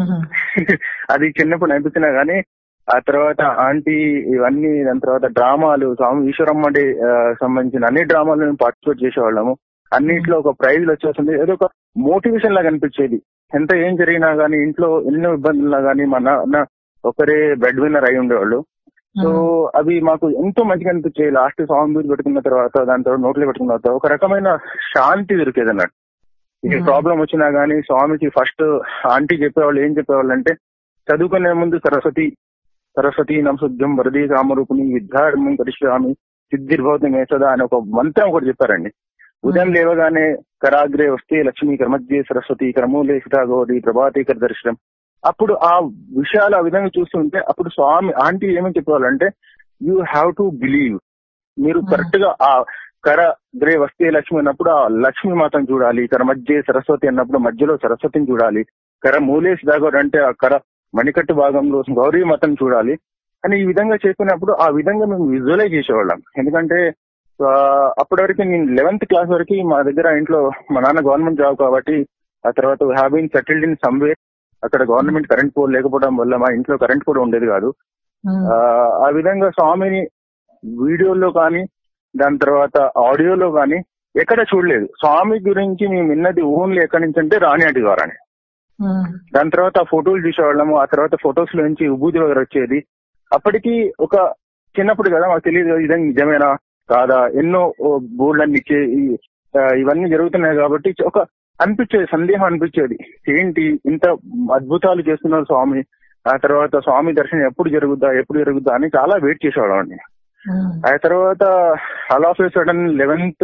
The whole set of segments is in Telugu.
అది చిన్నప్పుడు అనిపించినా గానీ ఆ తర్వాత ఆంటీ ఇవన్నీ దాని తర్వాత డ్రామాలు స్వామి ఈశ్వరమ్మ డే ఆ, సంబంధించిన అన్ని డ్రామాలు మేము పార్టిసిపేట్ చేసేవాళ్ళము అన్నిట్లో ఒక ప్రైజ్ వచ్చేస్తుంది ఏదో ఒక మోటివేషన్ లాగా అనిపించేది ఎంత ఏం జరిగినా గానీ ఇంట్లో ఎన్నో ఇబ్బందులున్నా గానీ మా నాన్న ఒకరే బెడ్ విన్నర్ అయి ఉండేవాళ్ళు సో అవి మాకు ఎంతో మంచిగా అనిపించాయి లాస్ట్ సాంగ్ మీద పెట్టుకున్న తర్వాత దాని తర్వాత నోట్లో పెట్టుకున్న తర్వాత ఒక రకమైన శాంతి దొరికేది అన్నట్టు ఏ Hmm. ప్రాబ్లం వచ్చినా గానీ స్వామికి ఫస్ట్ ఆంటీ చెప్పేవాళ్ళు ఏం చెప్పేవాళ్ళు అంటే చదువుకునే ముందు సరస్వతి సరస్వతి నమశుద్ధం వరదీ కామరూపుని విద్యార్థం కరిష్యామి సిద్ధిర్భవతి మేసద అని ఒక మంత్రం ఒకటి చెప్పారండి ఉదయం లేవగానే కరాగ్రే వస్తే లక్ష్మీ కర్మధ్యే సరస్వతి కర్మూలే గౌరి ప్రభాతి కర దర్శనం అప్పుడు ఆ విషయాలు ఆ విధంగా చూస్తుంటే అప్పుడు స్వామి ఆంటీ ఏమని చెప్పేవాళ్ళంటే యూ హ్యావ్ టు బిలీవ్ మీరు Hmm. కరెక్ట్ గా ఆ కర గ్రే వస్తే లక్ష్మి అన్నప్పుడు ఆ లక్ష్మీ మాతను చూడాలి కర మధ్య సరస్వతి అన్నప్పుడు మధ్యలో సరస్వతిని చూడాలి కర మూలేసి దాగోడు అంటే ఆ కర మణికట్టు భాగంలో గౌరీ మాతను చూడాలి అని ఈ విధంగా చెప్పినప్పుడు ఆ విధంగా మేము విజువలైజ్ చేసేవాళ్ళం ఎందుకంటే ఆ, అప్పటి వరకు నేను లెవెన్త్ క్లాస్ వరకు మా దగ్గర ఇంట్లో మా నాన్న గవర్నమెంట్ జాబ్ కాబట్టి ఆ తర్వాత have been settled in somewhere అక్కడ గవర్నమెంట్ కరెంట్ పోల్ లేకపోవడం వల్ల మా ఇంట్లో కరెంట్ కూడా ఉండేది కాదు ఆ, ఆ విధంగా స్వామిని వీడియోలో కానీ దాని తర్వాత ఆడియోలో కానీ ఎక్కడ చూడలేదు స్వామి గురించి మేము విన్నది ఓన్లీ ఎక్కడి నుంచి అంటే రాణి ఆంటీ ద్వారానే దాని తర్వాత ఆ ఫోటోలు చూసేవాళ్ళము ఆ తర్వాత ఫొటోస్ లో నుంచి విభూతి వగర వచ్చేది అప్పటికి ఒక చిన్నప్పుడు కదా మాకు తెలియదు ఇదని నిజమేనా కాదా ఎన్నో బోర్డులన్నీ ఇచ్చే ఈ- ఆ, ఇవన్నీ జరుగుతున్నాయి కాబట్టి ఒక అనిపించేది సందేహం అనిపించేది ఏంటి ఇంత అద్భుతాలు చేస్తున్నారు స్వామి ఆ తర్వాత స్వామి దర్శనం ఎప్పుడు జరుగుద్దా ఎప్పుడు జరుగుద్దా అని చాలా వెయిట్ చేసేవాళ్ళం అండి ఆ తర్వాత all of a sudden eleventh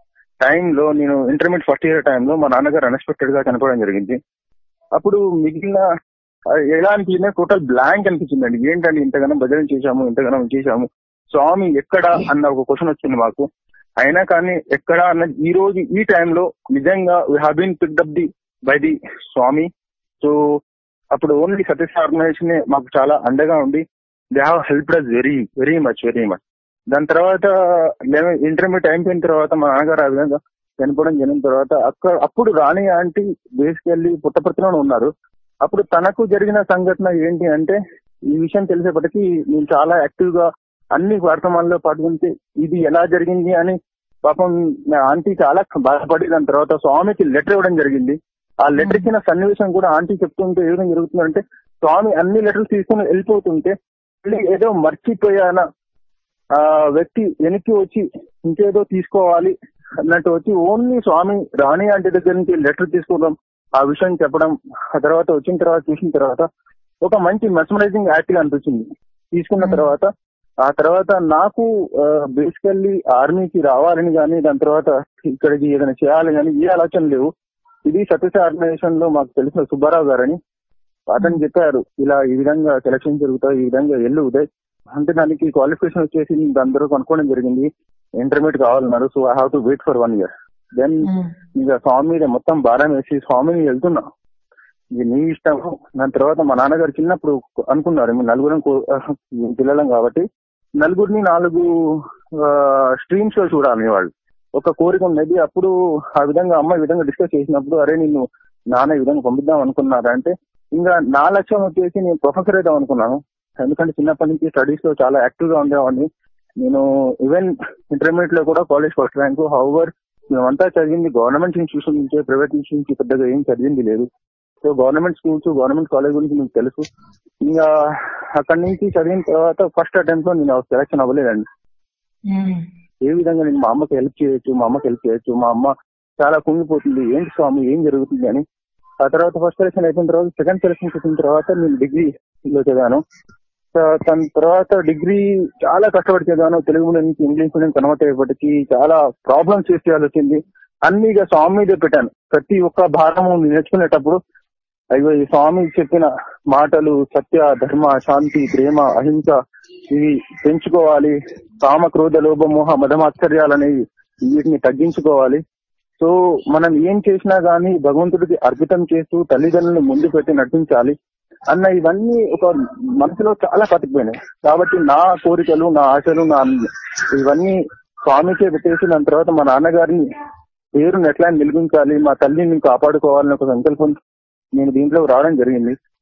టైంలో నేను ఇంటర్మీడియట్ ఫస్ట్ ఇయర్ టైంలో మా నాన్నగారు అన్ఎక్స్పెక్టెడ్ గా చనిపోవడం జరిగింది అప్పుడు మిగిలిన ఆ, ఎలా అనిపించింది టోటల్ బ్లాంక్ అనిపించిందండి ఏంటండి ఇంతగానో భజన చేశాము ఇంతగానో చేశాము స్వామి ఎక్కడ అన్న ఒక క్వశ్చన్ వచ్చింది మాకు అయినా కానీ ఎక్కడ అన్న ఈ రోజు ఈ టైంలో నిజంగా we have been picked up the by the Swami so అప్పుడు ఓన్లీ సతీష్ ఆర్గనైజేషన్ మాకు చాలా అండగా ఉండి they have help us very very much very much దాని తర్వాత ఇంటర్మీడియట్ అయిపోయిన తర్వాత మా నాన్నగారు ఆ విధంగా చనిపోవడం జరిగిన తర్వాత అక్కడ అప్పుడు రాణి ఆంటీ బేసికల్లీ పుట్టపర్తిలోనే ఉన్నారు అప్పుడు తనకు జరిగిన సంఘటన ఏంటి అంటే ఈ విషయం తెలిసేపటికి నేను చాలా యాక్టివ్ గా అన్ని కార్యక్రమాల్లో పాల్గొంటే ఇది ఎలా జరిగింది అని పాపం నా ఆంటీ చాలా బాధపడి దాని తర్వాత స్వామికి లెటర్ ఇవ్వడం జరిగింది ఆ లెటర్ ఇచ్చిన సన్నివేశం కూడా ఆంటీ చెప్తుంటే ఏ విధంగా జరుగుతుందంటే స్వామి అన్ని లెటర్స్ తీసుకుని వెళ్ళిపోతుంటే మళ్ళీ ఏదో మర్చిపోయాన ఆ వ్యక్తి వెనక్కి వచ్చి ఇంకేదో తీసుకోవాలి అన్నట్టు వచ్చి ఓన్లీ స్వామి రాణి ఆంటీ దగ్గర నుంచి లెటర్ తీసుకోవడం ఆ విషయం చెప్పడం ఆ తర్వాత వచ్చిన తర్వాత చూసిన తర్వాత ఒక మంచి మెస్మరైజింగ్ యాక్ట్ గా అనిపించింది తీసుకున్న Hmm. తర్వాత ఆ తర్వాత నాకు బేసికల్లీ ఆర్మీకి రావాలని కానీ దాని తర్వాత ఇక్కడికి ఏదైనా చేయాలి కానీ ఏ ఆలోచన లేవు ఇది సతీష్ ఆర్గనైజేషన్ లో మాకు తెలిసిన సుబ్బారావు గారని అతను చెప్పారు ఇలా ఈ విధంగా సెలక్షన్ జరుగుతాయి ఈ విధంగా ఎల్లు ఉదయ్ అంటే దానికి క్వాలిఫికేషన్ వచ్చేసి నేను అందరూ కనుక్కోవడం జరిగింది ఇంటర్మీడియట్ కావాలన్నారు so I have to wait for one year then ఇక స్వామి మీద మొత్తం భారం వేసి స్వామిని వెళ్తున్నా ఇది నీ ఇష్టం దాని తర్వాత మా నాన్నగారు చిన్నప్పుడు అనుకున్నారు మేము నలుగురం కో- పిల్లలం కాబట్టి నలుగురిని నాలుగు స్ట్రీమ్స్ లో చూడాలి వాళ్ళు ఒక కోరిక ఉన్నది అప్పుడు ఆ విధంగా అమ్మ ఈ విధంగా డిస్కస్ చేసినప్పుడు అరే నిన్ను నాన్న ఈ విధంగా పంపిద్దాం అనుకున్నారా అంటే ఇంకా నా లక్ష్యం వచ్చేసి నేను ప్రొఫెసర్ అవుదాం అనుకున్నాను ఎందుకంటే చిన్నప్పటి నుంచి స్టడీస్ లో చాలా యాక్టివ్ గా ఉండేవాడిని నేను ఈవెన్ ఇంటర్మీడియట్ లో కూడా కాలేజ్ ఫస్ట్ ర్యాంక్ హౌవర్ మేమంతా చదివింది గవర్నమెంట్ ఇన్స్టిట్యూషన్ నుంచే ప్రైవేట్ ఇన్స్టిట్యూషన్ పెద్దగా ఏం చదివింది లేదు so government schools government college గురించి మీకు తెలుసు ఇంకా అక్కడి నుంచి చదివిన తర్వాత ఫస్ట్ అటెంప్ట్ లో నేను సెలక్షన్ అవ్వలేదండి ఏ విధంగా నేను మా అమ్మకి హెల్ప్ చేయొచ్చు మా అమ్మకి హెల్ప్ చేయొచ్చు మా అమ్మ చాలా కుంగిపోతుంది ఏంటి స్వామి ఏం జరుగుతుంది అని ఆ తర్వాత ఫస్ట్ సెలక్షన్ అయిపోయిన తర్వాత సెకండ్ సెలక్షన్ వచ్చిన తర్వాత నేను డిగ్రీ లో చదివాను త- దాని తర్వాత డిగ్రీ చాలా కష్టపడి చదివాను తెలుగు మీడియం నుంచి ఇంగ్లీష్ మీడియం కన్వర్ట్ అయ్యేపటికి చాలా ప్రాబ్లమ్స్ ఫేస్ చేయాల్సి వచ్చింది అన్ని ఇక స్వామి మీదే పెట్టాను ప్రతి ఒక్క భాగము నేర్చుకునేటప్పుడు అయ్యో ఈ స్వామి చెప్పిన మాటలు సత్య ధర్మ శాంతి ప్రేమ అహింస ఇవి పెంచుకోవాలి కామ క్రోధ లోభ మోహ మదమాశ్చర్యాలనేవి వీటిని తగ్గించుకోవాలి సో మనం ఏం చేసినా గానీ భగవంతుడికి అర్పితం చేస్తూ తల్లిదండ్రులను ముందు పెట్టి నటించాలి అన్న ఇవన్నీ ఒక మనసులో చాలా పతికిపోయినాయి కాబట్టి నా కోరికలు నా ఆశలు నా ఇవన్నీ స్వామికే పెట్టేసి దాని తర్వాత మా నాన్నగారిని పేరుని ఎట్లా నిలిపించాలి మా తల్లిని కాపాడుకోవాలని ఒక సంకల్పం నేను దీంట్లో రావడం జరిగింది